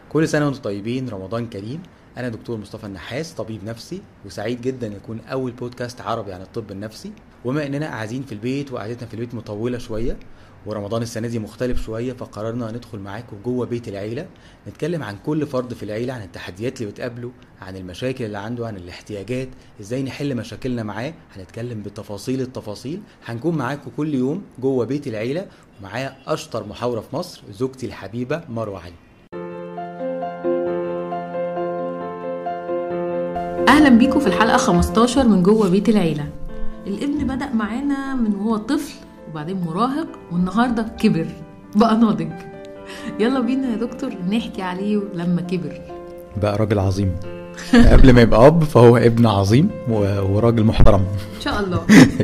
كل سنة وانتم طيبين رمضان كريم أنا دكتور مصطفى النحاس طبيب نفسي وسعيد جدا يكون أول بودكاست عربي عن الطب النفسي وبما إننا قاعدين في البيت وقعدتنا في البيت مطولة شوية ورمضان السنة دي مختلف شوية فقررنا ندخل معاكم جوه بيت العيلة نتكلم عن كل فرد في العيلة عن التحديات اللي بتقابله عن المشاكل اللي عنده عن الاحتياجات ازاي نحل مشاكلنا معاه هنتكلم بتفاصيل التفاصيل هنكون معاكم كل يوم جوه بيت العيلة ومعايا أشطر محاورة في مصر زوجتي الحبيبة مروة علي اهلا بيكم في الحلقه 15 من جوه بيت العيله الابن بدا معانا من وهو طفل وبعدين مراهق والنهارده كبر بقى ناضج يلا بينا يا دكتور نحكي عليه لما كبر بقى راجل عظيم قبل ما يبقى أب فهو ابن عظيم و- وراجل محترم ان شاء الله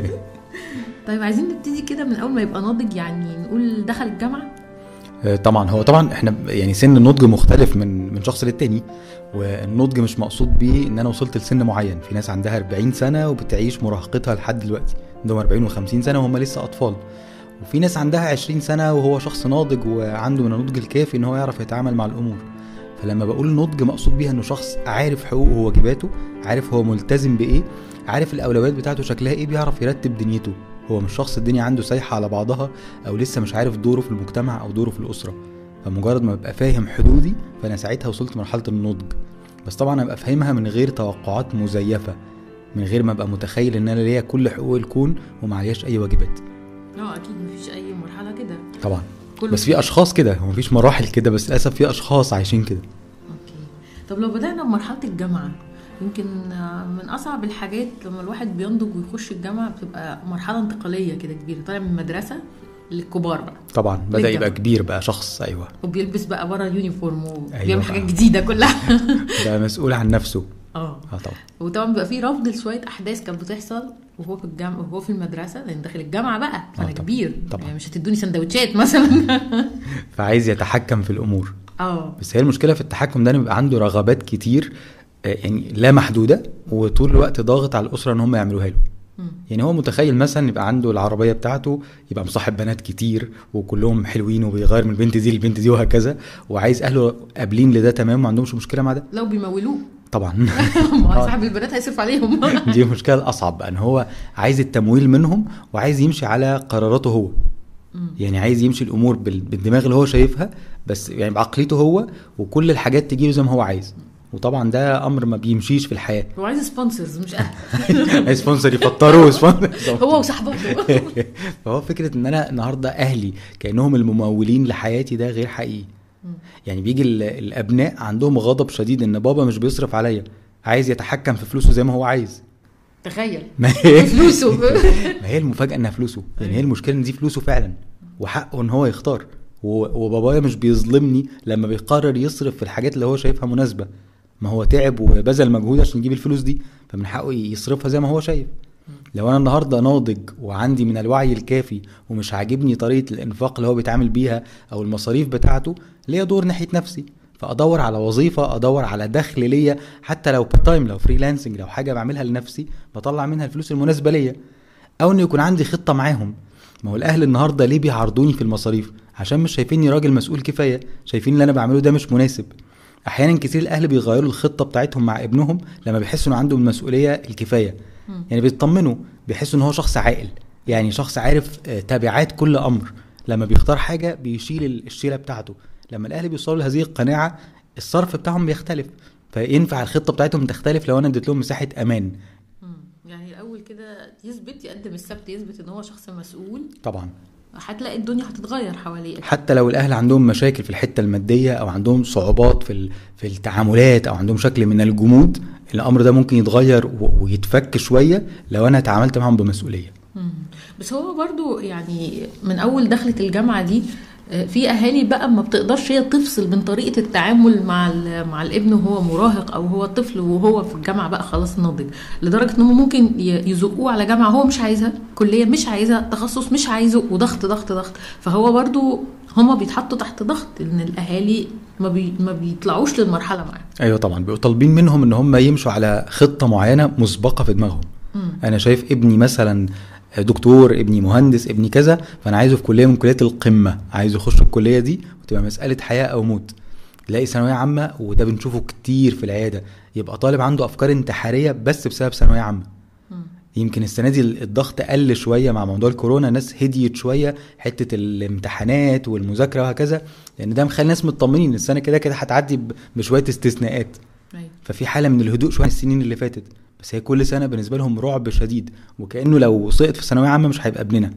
طيب عايزين نبتدي كده من اول ما يبقى ناضج يعني نقول دخل الجامعه آه، طبعا هو طبعا احنا يعني سن النضج مختلف من من شخص للتاني والنضج مش مقصود بيه ان انا وصلت لسن معين في ناس عندها 40 سنه وبتعيش مراهقتها لحد دلوقتي عندهم 40 و50 سنه وهم لسه اطفال وفي ناس عندها 20 سنه وهو شخص ناضج وعنده من النضج الكافي ان هو يعرف يتعامل مع الامور فلما بقول نضج مقصود بيها انه شخص عارف حقوقه وواجباته عارف هو ملتزم بايه عارف الاولويات بتاعته شكلها ايه بيعرف يرتب دنيته هو مش شخص الدنيا عنده سايحه على بعضها او لسه مش عارف دوره في المجتمع او دوره في الاسره فمجرد ما ببقى فاهم حدودي فانا ساعتها وصلت مرحله النضج بس طبعا ابقى فاهمها من غير توقعات مزيفه من غير ما ابقى متخيل ان انا ليا كل حقوق الكون وما علياش اي واجبات اه اكيد مفيش اي مرحله كده طبعا كله بس في اشخاص كده هو مفيش مراحل كده بس للاسف في اشخاص عايشين كده اوكي طب لو بدأنا بمرحلة الجامعة يمكن آه، من أصعب الحاجات لما الواحد بينضج ويخش الجامعة بتبقى مرحلة انتقالية كده كبيرة طالع من المدرسة للكبار بقى طبعا بدا للجامعة. يبقى كبير بقى شخص ايوه وبيلبس بقى بره اليونيفورم وبيعمل أيوة. حاجات جديدة كلها بقى مسؤول عن نفسه اه اه طبعا وطبعا بيبقى في رفض لشوية أحداث كانت بتحصل وهو في الجامعة وهو في المدرسة لأن داخل الجامعة بقى فأنا طبعا. كبير طبعا. يعني مش هتدوني سندوتشات مثلا فعايز يتحكم في الامور اه بس هي المشكله في التحكم ده ان بيبقى عنده رغبات كتير آه، يعني لا محدوده وطول الوقت ضاغط على الاسره ان هم يعملوها له مم. يعني هو متخيل مثلا يبقى عنده العربيه بتاعته يبقى مصاحب بنات كتير وكلهم حلوين وبيغير من البنت دي للبنت دي وهكذا وعايز اهله قابلين لده تمام وما عندهمش مشكله مع ده لو بيمولوه طبعا ما هو صاحب البنات هيصرف عليهم دي المشكله الاصعب بقى ان هو عايز التمويل منهم وعايز يمشي على قراراته هو مم. يعني عايز يمشي الامور بال- بالدماغ اللي هو شايفها بس يعني بعقليته هو وكل الحاجات تجيله زي ما هو عايز وطبعا ده امر ما بيمشيش في الحياه هو عايز سبونسرز مش اهل عايز سبونسر يفطروه سبونسر هو وصاحباته فهو فكره ان انا النهارده اهلي كانهم الممولين لحياتي ده غير حقيقي مم. يعني بيجي ال- الابناء عندهم غضب شديد ان بابا مش بيصرف عليا عايز يتحكم في فلوسه زي ما هو عايز تخيل ما هي فلوسه ما هي المفاجاه انها فلوسه يعني هي المشكله ان دي فلوسه فعلا وحقه ان هو يختار و- وبابايا مش بيظلمني لما بيقرر يصرف في الحاجات اللي هو شايفها مناسبه ما هو تعب وبذل مجهود عشان يجيب الفلوس دي فمن حقه يصرفها زي ما هو شايف لو انا النهارده ناضج وعندي من الوعي الكافي ومش عاجبني طريقه الانفاق اللي هو بيتعامل بيها او المصاريف بتاعته ليا دور ناحيه نفسي فادور على وظيفه ادور على دخل ليا حتى لو بارت تايم لو فريلانسنج لو حاجه بعملها لنفسي بطلع منها الفلوس المناسبه ليا او ان يكون عندي خطه معاهم ما هو الاهل النهارده ليه بيعرضوني في المصاريف عشان مش شايفيني راجل مسؤول كفايه شايفين اللي انا بعمله ده مش مناسب احيانا كتير الاهل بيغيروا الخطه بتاعتهم مع ابنهم لما بيحسوا انه عنده المسؤوليه الكفايه مم. يعني بيطمنوا بيحسوا ان هو شخص عاقل يعني شخص عارف آه، تبعات كل امر لما بيختار حاجه بيشيل ال- الشيله بتاعته لما الاهل بيوصلوا لهذه القناعه الصرف بتاعهم بيختلف فينفع الخطه بتاعتهم تختلف لو انا اديت لهم مساحه امان مم. يعني الاول كده يثبت يقدم السبت يثبت ان هو شخص مسؤول طبعا هتلاقي الدنيا هتتغير حواليه حتى لو الاهل عندهم مشاكل في الحته الماديه او عندهم صعوبات في ال- في التعاملات او عندهم شكل من الجمود الامر ده ممكن يتغير و- ويتفك شويه لو انا تعاملت معاهم بمسؤوليه مم. بس هو برضو يعني من اول دخلت الجامعه دي آه، في اهالي بقى ما بتقدرش هي تفصل بين طريقه التعامل مع ال- مع الابن وهو مراهق او هو طفل وهو في الجامعه بقى خلاص ناضج لدرجه ان هم ممكن ي- يزقوه على جامعه هو مش عايزها كليه مش عايزها تخصص مش عايزه وضغط ضغط ضغط فهو برضو هم بيتحطوا تحت ضغط ان الاهالي ما, بي ما بيطلعوش للمرحله معاه ايوه طبعا بيبقوا طالبين منهم ان هم يمشوا على خطه معينه مسبقه في دماغهم مم. انا شايف ابني مثلا دكتور ابني مهندس ابني كذا فانا عايزه في كليه من كليات القمه عايزه يخش الكليه دي وتبقى مساله حياه او موت تلاقي ثانويه عامه وده بنشوفه كتير في العياده يبقى طالب عنده افكار انتحاريه بس بسبب ثانويه عامه مم. يمكن السنه دي الضغط قل شويه مع موضوع الكورونا الناس هديت شويه حته الامتحانات والمذاكره وهكذا لان ده مخلي الناس مطمنين السنه كده كده هتعدي ب- بشويه استثناءات أيوة. ففي حاله من الهدوء شويه عن السنين اللي فاتت بس هي كل سنه بالنسبه لهم رعب شديد وكانه لو سقط في ثانويه عامه مش هيبقى ابننا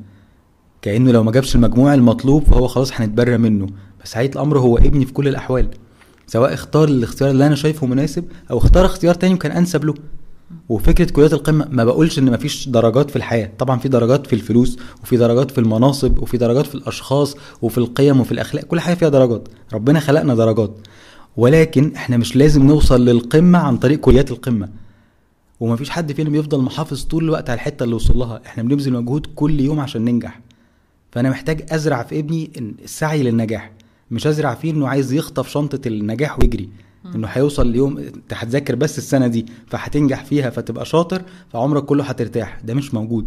كانه لو ما جابش المجموع المطلوب فهو خلاص هنتبرى منه بس حقيقه الامر هو ابني في كل الاحوال سواء اختار الاختيار اللي انا شايفه مناسب او اختار اختيار تاني كان انسب له وفكره كليات القمه ما بقولش ان مفيش درجات في الحياه طبعا في درجات في الفلوس وفي درجات في المناصب وفي درجات في الاشخاص وفي القيم وفي الاخلاق كل حاجه فيها درجات ربنا خلقنا درجات ولكن احنا مش لازم نوصل للقمه عن طريق كليات القمه ومفيش حد فينا بيفضل محافظ طول الوقت على الحته اللي وصل لها احنا بنبذل مجهود كل يوم عشان ننجح فانا محتاج ازرع في ابني إن- السعي للنجاح مش ازرع فيه انه عايز يخطف شنطه النجاح ويجري انه هيوصل ليوم انت هتذاكر بس السنه دي فهتنجح فيها فتبقى شاطر فعمرك كله هترتاح ده مش موجود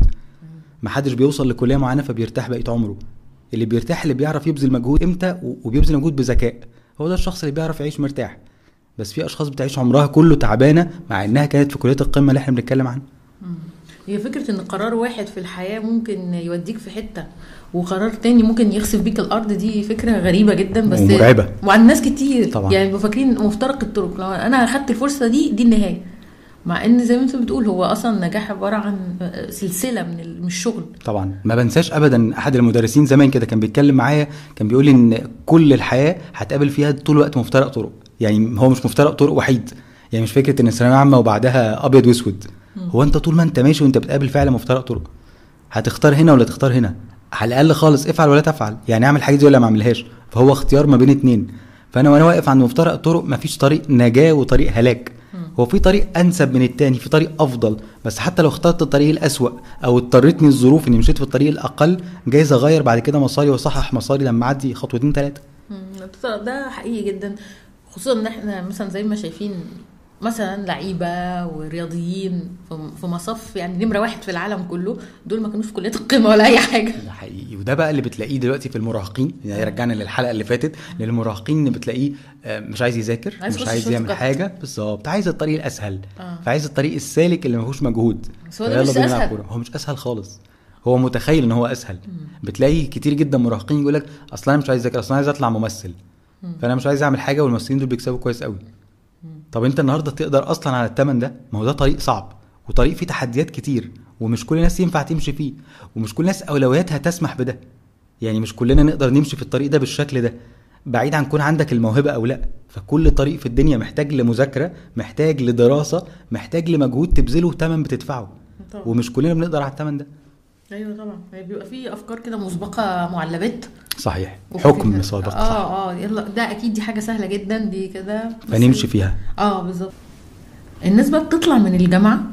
محدش بيوصل لكليه معينه فبيرتاح بقيه عمره اللي بيرتاح اللي بيعرف يبذل مجهود امتى و- وبيبذل مجهود بذكاء هو ده الشخص اللي بيعرف يعيش مرتاح بس في اشخاص بتعيش عمرها كله تعبانه مع انها كانت في كليه القمه اللي احنا بنتكلم عنها مم. هي فكرة ان قرار واحد في الحياة ممكن يوديك في حتة وقرار تاني ممكن يخسف بيك الارض دي فكرة غريبة جدا بس ومرعبة. وعن ناس كتير طبعا. يعني بيبقوا فاكرين مفترق الطرق لو انا اخدت الفرصة دي دي النهاية مع ان زي ما انت بتقول هو اصلا النجاح عبارة عن سلسلة من ال- من الشغل طبعا ما بنساش ابدا احد المدرسين زمان كده كان بيتكلم معايا كان بيقول لي ان كل الحياه هتقابل فيها طول الوقت مفترق طرق يعني هو مش مفترق طرق وحيد يعني مش فكره ان الثانويه عامه وبعدها ابيض واسود هو انت طول ما انت ماشي وانت بتقابل فعلا مفترق طرق هتختار هنا ولا تختار هنا على الاقل خالص افعل ولا تفعل يعني اعمل حاجه دي ولا ما اعملهاش فهو اختيار ما بين اتنين فانا وانا واقف عند مفترق طرق مفيش طريق نجاه وطريق هلاك هو في طريق انسب من التاني في طريق افضل بس حتى لو اخترت الطريق الاسوأ او اضطرتني الظروف اني مشيت في الطريق الاقل جايز اغير بعد كده مساري واصحح مساري لما اعدي خطوتين ثلاثه مم. ده حقيقي جدا خصوصا ان احنا مثلا زي ما شايفين مثلا لعيبه ورياضيين في- في مصاف يعني نمره واحد في العالم كله دول ما كانوش في كليه القمه ولا اي حاجه ده حقيقي وده بقى اللي بتلاقيه دلوقتي في المراهقين يعني يرجعنا للحلقه اللي فاتت للمراهقين اللي بتلاقيه آه، مش عايز يذاكر عايز مش يخش عايز شورت يعمل كات. حاجه بالظبط عايز الطريق الاسهل آه. فعايز الطريق السالك اللي ما فيهوش مجهود بس هو ده فيلا مش بينا نلعب أسهل. كورة. هو مش اسهل خالص هو متخيل ان هو اسهل بتلاقي كتير جدا مراهقين يقول لك اصل انا مش عايز اذاكر اصل انا عايز اطلع ممثل فانا مش عايز اعمل حاجه والممثلين دول بيكسبوا كويس قوي طب انت النهارده تقدر اصلا على الثمن ده ما هو ده طريق صعب وطريق فيه تحديات كتير ومش كل الناس ينفع تمشي فيه ومش كل الناس اولوياتها تسمح بده يعني مش كلنا نقدر نمشي في الطريق ده بالشكل ده بعيد عن كون عندك الموهبه او لا فكل طريق في الدنيا محتاج لمذاكره محتاج لدراسه محتاج لمجهود تبذله وثمن بتدفعه طبعا. ومش كلنا بنقدر على الثمن ده ايوه طبعا هي بيبقى في افكار كده مسبقه معلبات صحيح وفي حكم كده- سابق صح اه اه يلا ده اكيد دي حاجه سهله جدا دي كده بس- فنمشي فيها اه بالظبط الناس بقى بتطلع من الجامعه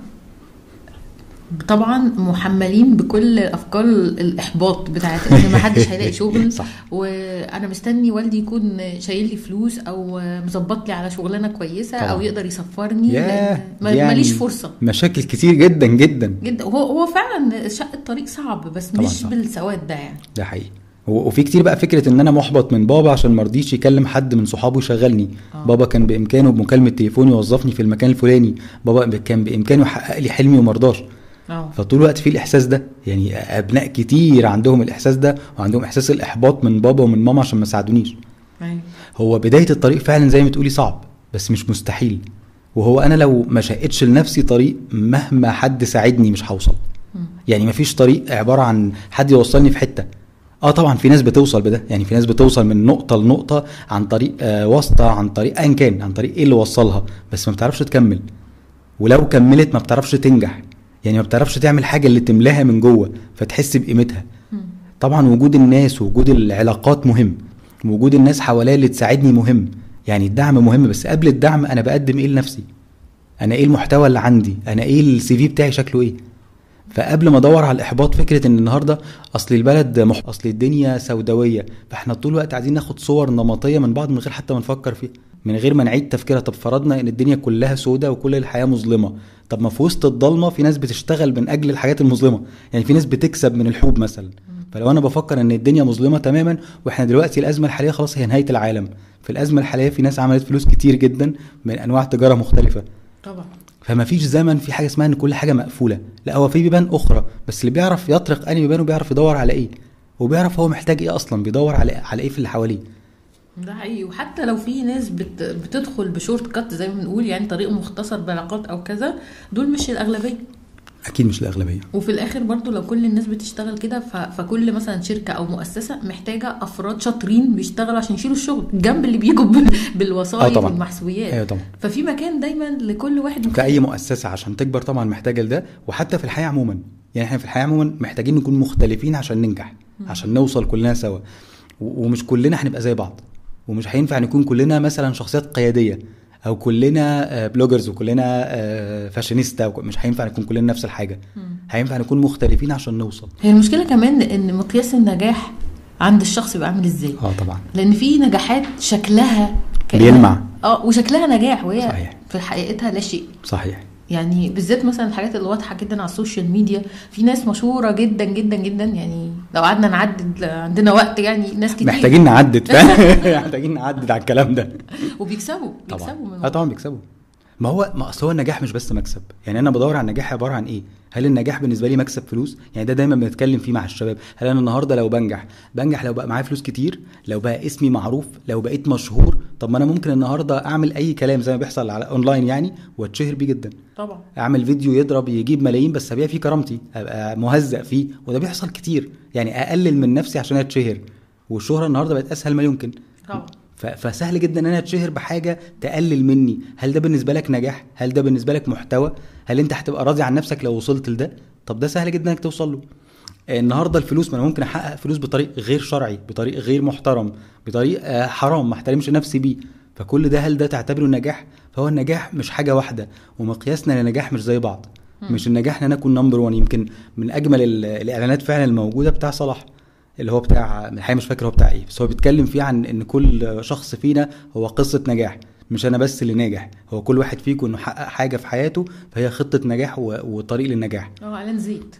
طبعا محملين بكل افكار الاحباط بتاعت ان ما حدش هيلاقي شغل صح. وانا مستني والدي يكون شايل لي فلوس او مظبط لي على شغلانه كويسه طبعا. او يقدر يسفرني ياه لأن ما- يعني ماليش فرصه مشاكل كتير جدا جدا جدا هو هو فعلا شق الطريق صعب بس طبعاً مش صعب. بالسواد ده يعني ده حقيقي و- وفي كتير بقى فكره ان انا محبط من بابا عشان ما رضيش يكلم حد من صحابه يشغلني آه. بابا كان بامكانه بمكالمه تليفون يوظفني في المكان الفلاني بابا ب- كان بامكانه يحقق لي حلمي وما رضاش اه فطول الوقت في الاحساس ده يعني ابناء كتير عندهم الاحساس ده وعندهم احساس الاحباط من بابا ومن ماما عشان ما ساعدونيش أيوة. هو بدايه الطريق فعلا زي ما تقولي صعب بس مش مستحيل وهو انا لو ما شقتش لنفسي طريق مهما حد ساعدني مش هوصل مم. يعني مفيش طريق عباره عن حد يوصلني في حته اه طبعا في ناس بتوصل بده يعني في ناس بتوصل من نقطه لنقطه عن طريق آه واسطه عن طريق ايا كان عن طريق ايه اللي وصلها بس ما بتعرفش تكمل ولو كملت ما بتعرفش تنجح يعني ما بتعرفش تعمل حاجه اللي تملاها من جوه فتحس بقيمتها مم. طبعا وجود الناس ووجود العلاقات مهم وجود الناس حواليا اللي تساعدني مهم يعني الدعم مهم بس قبل الدعم انا بقدم ايه لنفسي انا ايه المحتوى اللي عندي انا ايه السي في بتاعي شكله ايه فقبل ما ادور على الاحباط فكره ان النهارده اصل البلد مح... اصل الدنيا سوداويه فاحنا طول الوقت عايزين ناخد صور نمطيه من بعض من غير حتى ما نفكر فيها من غير ما نعيد تفكيرها طب فرضنا ان الدنيا كلها سودة وكل الحياه مظلمه طب ما في وسط الضلمه في ناس بتشتغل من اجل الحاجات المظلمه يعني في ناس بتكسب من الحوب مثلا فلو انا بفكر ان الدنيا مظلمه تماما واحنا دلوقتي الازمه الحاليه خلاص هي نهايه العالم في الازمه الحاليه في ناس عملت فلوس كتير جدا من انواع تجاره مختلفه طبعا فما فيش زمن في حاجه اسمها ان كل حاجه مقفوله لا هو في بيبان اخرى بس اللي بيعرف يطرق انهي بيبان وبيعرف يدور على ايه وبيعرف هو محتاج ايه اصلا بيدور على على ايه في اللي حواليه ده حقيقي وحتى لو في ناس بت... بتدخل بشورت كات زي ما بنقول يعني طريق مختصر بعلاقات او كذا دول مش الاغلبيه اكيد مش الاغلبيه وفي الاخر برضو لو كل الناس بتشتغل كده ف... فكل مثلا شركه او مؤسسه محتاجه افراد شاطرين بيشتغلوا عشان يشيلوا الشغل جنب اللي بيجوا بال... آه بالوسائط طبعا. والمحسوبيات ايوه طبعا ففي مكان دايما لكل واحد في اي مؤسسه عشان تكبر طبعا محتاجه لده وحتى في الحياه عموما يعني احنا في الحياه عموما محتاجين نكون مختلفين عشان ننجح عشان نوصل كلنا سوا و- ومش كلنا هنبقى زي بعض ومش هينفع نكون كلنا مثلا شخصيات قياديه او كلنا آه، بلوجرز وكلنا آه، فاشينيستا وك- مش هينفع نكون كلنا نفس الحاجه هينفع نكون مختلفين عشان نوصل هي المشكله كمان ان مقياس النجاح عند الشخص بيبقى عامل ازاي اه طبعا لان في نجاحات شكلها كأنها- بيلمع. اه وشكلها نجاح وهي صحيح. في حقيقتها لا شيء صحيح يعني بالذات مثلا الحاجات اللي واضحه جدا على السوشيال ميديا في ناس مشهوره جدا جدا جدا يعني لو قعدنا نعدد عندنا وقت يعني ناس كتير محتاجين نعدد فاهم محتاجين نعدد على الكلام ده وبيكسبوا بيكسبوا طبعا من اه طبعا بيكسبوا ما هو ما اصل هو النجاح مش بس مكسب يعني انا بدور على النجاح عباره عن ايه هل النجاح بالنسبه لي مكسب فلوس يعني ده دايما بنتكلم فيه مع الشباب هل انا النهارده لو بنجح بنجح لو بقى معايا فلوس كتير لو بقى اسمي معروف لو بقيت مشهور طب ما انا ممكن النهارده اعمل اي كلام زي ما بيحصل على اونلاين يعني واتشهر بيه جدا طبعا اعمل فيديو يضرب يجيب ملايين بس ابيع فيه كرامتي ابقى مهزأ فيه وده بيحصل كتير يعني اقلل من نفسي عشان اتشهر والشهره النهارده بقت اسهل ما يمكن طبعا ف- فسهل جدا ان انا اتشهر بحاجه تقلل مني هل ده بالنسبه لك نجاح هل ده بالنسبه لك محتوى هل انت هتبقى راضي عن نفسك لو وصلت لده طب ده سهل جدا انك توصل له آه، النهارده الفلوس ما انا ممكن احقق فلوس بطريق غير شرعي بطريق غير محترم بطريق آه، حرام ما احترمش نفسي بيه فكل ده هل ده تعتبره نجاح فهو النجاح مش حاجه واحده ومقياسنا للنجاح مش زي بعض مش النجاح ان انا اكون نمبر 1 يمكن من اجمل ال- الاعلانات فعلا الموجوده بتاع صلاح اللي هو بتاع الحقيقه مش فاكر هو بتاع ايه بس هو بيتكلم فيه عن ان كل شخص فينا هو قصه نجاح مش انا بس اللي ناجح هو كل واحد فيكم انه حقق حاجه في حياته فهي خطه نجاح و- وطريق للنجاح اه اعلان زيت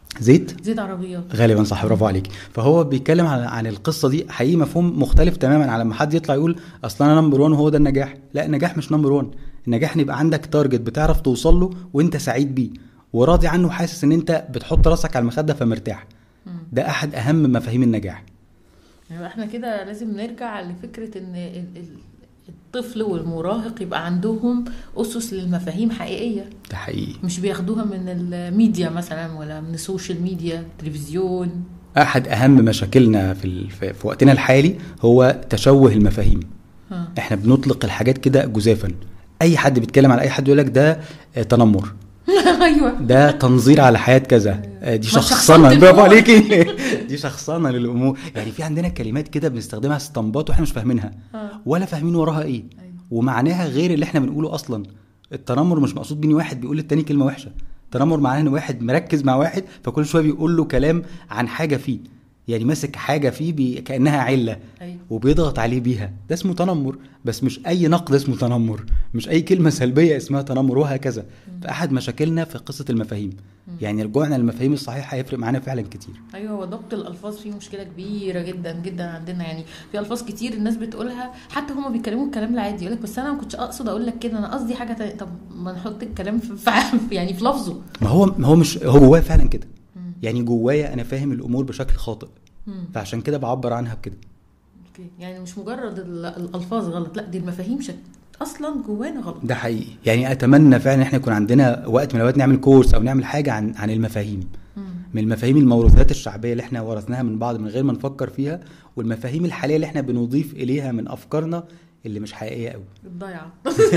زيت زيت عربيات غالبا صح برافو عليك فهو بيتكلم عن عن القصه دي حقيقي مفهوم مختلف تماما على لما حد يطلع يقول اصل انا نمبر 1 وهو ده النجاح لا النجاح مش نمبر 1 النجاح ان يبقى عندك تارجت بتعرف توصل له وانت سعيد بيه وراضي عنه وحاسس ان انت بتحط راسك على المخده فمرتاح ده احد اهم مفاهيم النجاح يعني احنا كده لازم نرجع لفكره ان ال- ال- الطفل والمراهق يبقى عندهم اسس للمفاهيم حقيقيه ده حقيقي مش بياخدوها من الميديا مثلا ولا من السوشيال ميديا تلفزيون احد اهم مشاكلنا في ال- في في وقتنا الحالي هو تشوه المفاهيم ها. احنا بنطلق الحاجات كده جزافا اي حد بيتكلم على اي حد يقول لك ده آه، تنمر ايوه ده تنظير على حياه كذا آه، دي ما شخصنه شخصنة برافو الأمور. عليكي دي شخصنه للامور يعني في عندنا كلمات كده بنستخدمها استنباط واحنا مش فاهمينها آه. ولا فاهمين وراها ايه أيوة. ومعناها غير اللي احنا بنقوله اصلا التنمر مش مقصود بيه إن واحد بيقول للتاني كلمه وحشه التنمر معناه ان واحد مركز مع واحد فكل شويه بيقول له كلام عن حاجه فيه يعني ماسك حاجه فيه بي... كانها عله ايوه وبيضغط عليه بيها ده اسمه تنمر بس مش اي نقد اسمه تنمر مش اي كلمه سلبيه اسمها تنمر وهكذا فاحد مشاكلنا في قصه المفاهيم يعني رجوعنا للمفاهيم الصحيحه هيفرق معانا فعلا كتير ايوه هو ضبط الالفاظ فيه مشكله كبيره جدا جدا عندنا يعني في الفاظ كتير الناس بتقولها حتى هما بيتكلموا الكلام العادي يقول لك بس انا ما كنتش اقصد اقول لك كده انا قصدي حاجه تانية طب ما نحط الكلام في في- يعني في لفظه ما هو ما هو مش هو جواه فعلا كده مم. يعني جوايا انا فاهم الامور بشكل خاطئ مم. فعشان كده بعبر عنها بكده اوكي يعني مش مجرد ال- الالفاظ غلط لا دي المفاهيم شك اصلا جوانا غلط ده حقيقي يعني اتمنى فعلا ان احنا يكون عندنا وقت من الاوقات نعمل كورس او نعمل حاجه عن عن المفاهيم مم. من المفاهيم الموروثات الشعبيه اللي احنا ورثناها من بعض من غير ما نفكر فيها والمفاهيم الحاليه اللي احنا بنضيف اليها من افكارنا اللي مش حقيقيه قوي الضيعه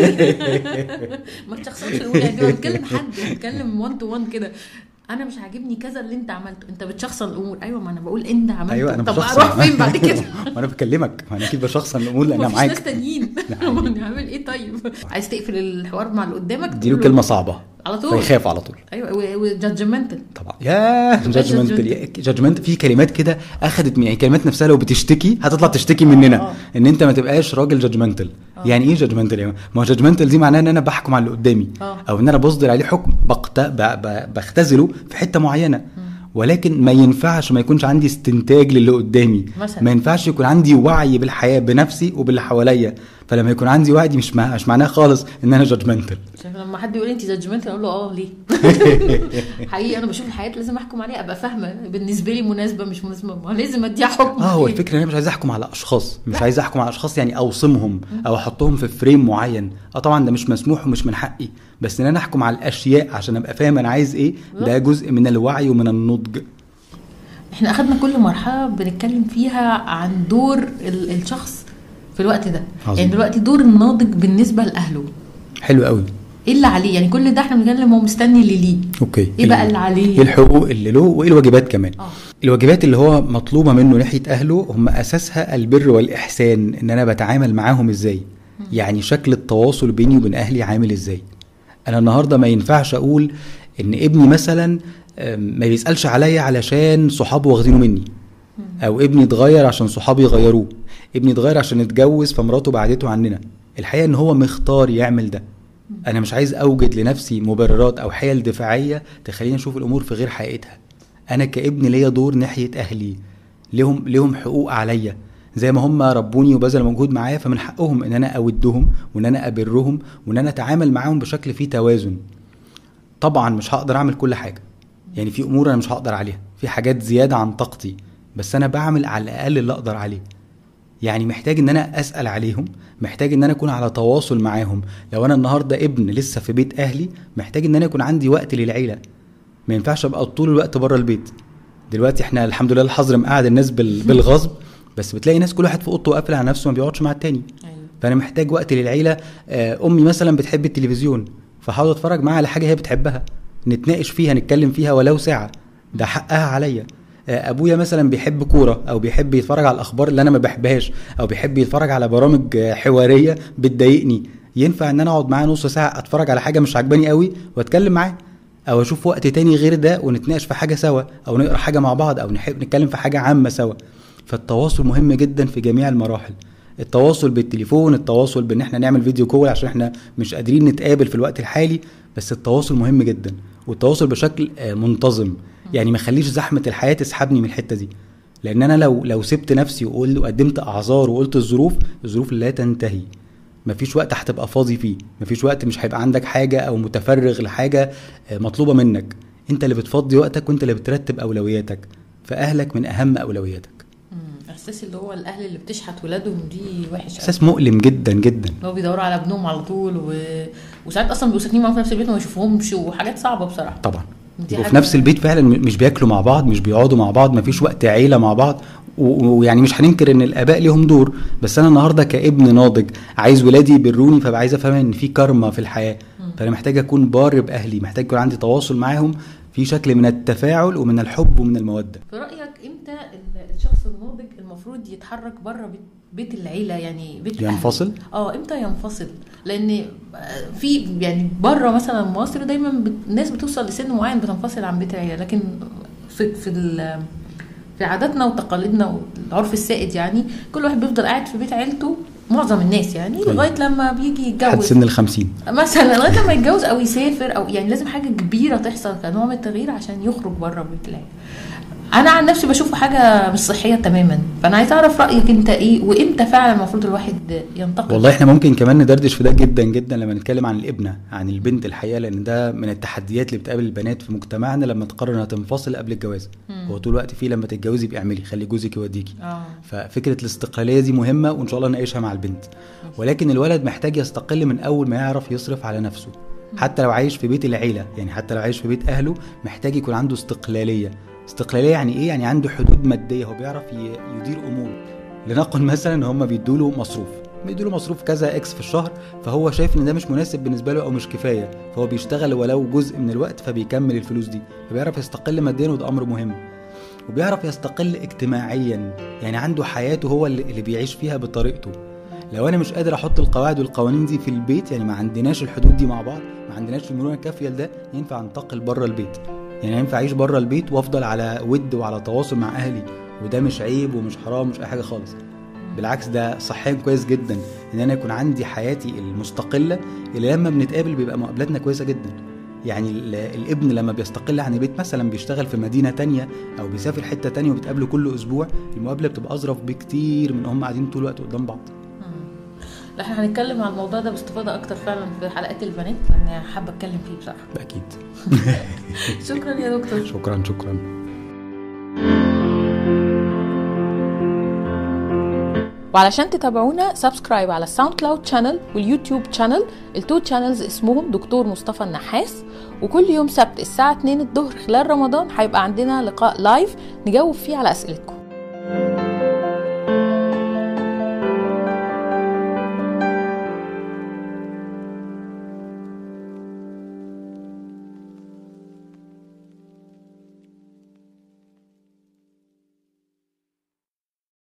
ما تشخصنش الأولى يعني دي بتكلم حد بتكلم 1 تو 1 كده انا مش عاجبني كذا اللي انت عملته انت بتشخصن الامور ايوه ما انا بقول انت عملته ايوه انا طب بشخصن اروح فين بعد كده ما انا بكلمك ما انا اكيد بشخصن الامور لان انا مفيش ناس معاك تانيين نعم. نعمل ايه طيب عايز تقفل الحوار مع اللي قدامك اديله تقول له كلمه صعبه على طول فيخاف على طول ايوه وجادجمنتال طبعا يا جادجمنت جادجمنت في كلمات كده اخذت من يعني كلمات نفسها لو بتشتكي هتطلع تشتكي آه، مننا آه. ان انت ما تبقاش راجل جادجمنتال آه. يعني ايه جادجمنتال يعني ما هو جادجمنتال دي معناها ان انا بحكم على اللي قدامي آه. او ان انا بصدر عليه حكم بقت... ب... ب... بختزله في حته معينه ولكن ما ينفعش ما يكونش عندي استنتاج للي قدامي مثلا. ما ينفعش يكون عندي وعي بالحياه بنفسي وباللي حواليا فلما يكون عندي وعي دي مش مع... مش معناها خالص ان انا جادجمنتال شايف لما حد يقول لي انت جادجمنت اقول له اه ليه حقيقي انا بشوف الحياه لازم احكم عليها ابقى فاهمه بالنسبه لي مناسبه مش مناسبه ما لازم اديها حكم اه هو فيه. الفكره ان انا مش عايز احكم على اشخاص مش عايز احكم على اشخاص يعني اوصمهم او احطهم في فريم معين اه طبعا ده مش مسموح ومش من حقي بس ان انا احكم على الاشياء عشان ابقى فاهم انا عايز ايه ده جزء من الوعي ومن النضج احنا اخدنا كل مرحله بنتكلم فيها عن دور ال- الشخص في الوقت ده عظيم. يعني دلوقتي دور الناضج بالنسبه لاهله حلو قوي ايه اللي عليه يعني كل ده احنا بنتكلم هو مستني اللي ليه اوكي ايه بقى اللي عليه ايه الحقوق اللي له وايه الواجبات كمان اه الواجبات اللي هو مطلوبه منه ناحيه اهله هم اساسها البر والاحسان ان انا بتعامل معاهم ازاي يعني شكل التواصل بيني وبين اهلي عامل ازاي انا النهارده ما ينفعش اقول ان ابني مثلا آم، ما بيسالش عليا علشان صحابه واخدينه مني او ابني اتغير عشان صحابي غيروه ابني اتغير عشان اتجوز فمراته بعدته عننا الحقيقه ان هو مختار يعمل ده انا مش عايز اوجد لنفسي مبررات او حيل دفاعيه تخليني اشوف الامور في غير حقيقتها انا كابن ليا دور ناحيه اهلي ليهم ليهم حقوق عليا زي ما هم ربوني وبذلوا مجهود معايا فمن حقهم ان انا اودهم وان انا ابرهم وان انا اتعامل معاهم بشكل فيه توازن طبعا مش هقدر اعمل كل حاجه يعني في امور انا مش هقدر عليها في حاجات زياده عن طاقتي بس انا بعمل على الاقل اللي اقدر عليه يعني محتاج ان انا اسال عليهم محتاج ان انا اكون على تواصل معاهم لو انا النهارده ابن لسه في بيت اهلي محتاج ان انا يكون عندي وقت للعيله ما ينفعش ابقى طول الوقت بره البيت دلوقتي احنا الحمد لله الحظر مقعد الناس بال- بالغصب بس بتلاقي ناس كل واحد في اوضته قافل على نفسه ما بيقعدش مع التاني ايوه فانا محتاج وقت للعيله آه، امي مثلا بتحب التلفزيون فحاول اتفرج معاها على حاجه هي بتحبها نتناقش فيها نتكلم فيها ولو ساعه ده حقها عليا آه، ابويا مثلا بيحب كوره او بيحب يتفرج على الاخبار اللي انا ما بحبهاش او بيحب يتفرج على برامج آه، حواريه بتضايقني ينفع ان انا اقعد معاه نص ساعه اتفرج على حاجه مش عاجباني قوي واتكلم معاه او اشوف وقت تاني غير ده ونتناقش في حاجه سوا او نقرا حاجه مع بعض او نحب نتكلم في حاجه عامه سوا فالتواصل مهم جدا في جميع المراحل التواصل بالتليفون التواصل بان احنا نعمل فيديو كول عشان احنا مش قادرين نتقابل في الوقت الحالي بس التواصل مهم جدا والتواصل بشكل آه، منتظم يعني ما خليش زحمه الحياه تسحبني من الحته دي لان انا لو لو سبت نفسي وقلت وقدمت اعذار وقلت الظروف الظروف لا تنتهي مفيش وقت هتبقى فاضي فيه مفيش وقت مش هيبقى عندك حاجه او متفرغ لحاجه آه، مطلوبه منك انت اللي بتفضي وقتك وانت اللي بترتب اولوياتك فاهلك من اهم اولوياتك مم. احساس اللي هو الاهل اللي بتشحت ولادهم دي وحش أوي. احساس مؤلم جدا جدا اللي هو بيدوروا على ابنهم على طول و... وساعات اصلا بيبقوا ساكنين معاهم في نفس البيت وما يشوفوهمش وحاجات صعبه بصراحه طبعا دي وفي حاجة- نفس البيت فعلا م- مش بياكلوا مع بعض مش بيقعدوا مع بعض مفيش وقت عيله مع بعض و- ويعني مش هننكر ان الاباء ليهم دور بس انا النهارده كابن ناضج عايز ولادي يبروني فبقى عايز افهم ان في كارما في الحياه فانا محتاج اكون بار باهلي محتاج يكون عندي تواصل معاهم في شكل من التفاعل ومن الحب ومن الموده في رايك امتى ال- الشخص الناضج المفروض يتحرك بره بيت, بيت العيله يعني بيت الأهل؟ ينفصل؟ اه امتى ينفصل لان في يعني بره مثلا مصر دايما بت... الناس بتوصل لسن معين بتنفصل عن بيت العيله لكن في في ال... في عاداتنا وتقاليدنا والعرف السائد يعني كل واحد بيفضل قاعد في بيت عيلته معظم الناس يعني طيب. لغايه لما بيجي لحد يتجوز سن الخمسين مثلا لغايه لما يتجوز او يسافر او يعني لازم حاجه كبيره تحصل كنوع من التغيير عشان يخرج بره بيت العيله انا عن نفسي بشوفه حاجه مش صحيه تماما فانا عايز اعرف رايك انت ايه وامتى فعلا المفروض الواحد ينتقل والله احنا ممكن كمان ندردش في ده جدا جدا لما نتكلم عن الابنه عن البنت الحقيقه لان ده من التحديات اللي بتقابل البنات في مجتمعنا لما تقرر انها تنفصل قبل الجواز مم. هو طول الوقت فيه لما تتجوزي يبقى اعملي خلي جوزك يوديكي اه ففكره الاستقلاليه دي مهمه وان شاء الله نناقشها مع البنت ولكن الولد محتاج يستقل من اول ما يعرف يصرف على نفسه حتى لو عايش في بيت العيله يعني حتى لو عايش في بيت اهله محتاج يكون عنده استقلاليه استقلاليه يعني ايه يعني عنده حدود ماديه هو بيعرف ي- يدير اموره لنقل مثلا ان هم بيدوا له مصروف بيدوا له مصروف كذا اكس في الشهر فهو شايف ان ده مش مناسب بالنسبه له او مش كفايه فهو بيشتغل ولو جزء من الوقت فبيكمل الفلوس دي فبيعرف يستقل ماديا وده امر مهم وبيعرف يستقل اجتماعيا يعني عنده حياته هو اللي اللي بيعيش فيها بطريقته لو انا مش قادر احط القواعد والقوانين دي في البيت يعني ما عندناش الحدود دي مع بعض ما عندناش المرونه الكافيه لده ينفع انتقل بره البيت يعني ينفع اعيش بره البيت وافضل على ود وعلى تواصل مع اهلي وده مش عيب ومش حرام مش اي حاجه خالص بالعكس ده صحيا كويس جدا ان انا يكون عندي حياتي المستقله اللي لما بنتقابل بيبقى مقابلاتنا كويسه جدا يعني ال- الابن لما بيستقل عن البيت مثلا بيشتغل في مدينه تانية او بيسافر حته تانية وبيتقابلوا كل اسبوع المقابله بتبقى اظرف بكتير من هم قاعدين طول الوقت قدام بعض لا احنا هنتكلم عن الموضوع ده باستفاضه اكتر فعلا في حلقات البنات لان حابه اتكلم فيه بصراحه اكيد شكرا يا دكتور شكرا شكرا وعلشان تتابعونا سبسكرايب على الساوند كلاود شانل واليوتيوب شانل التو شانلز اسمهم دكتور مصطفى النحاس وكل يوم سبت الساعة 2 الظهر خلال رمضان هيبقى عندنا لقاء لايف نجاوب فيه على أسئلتكم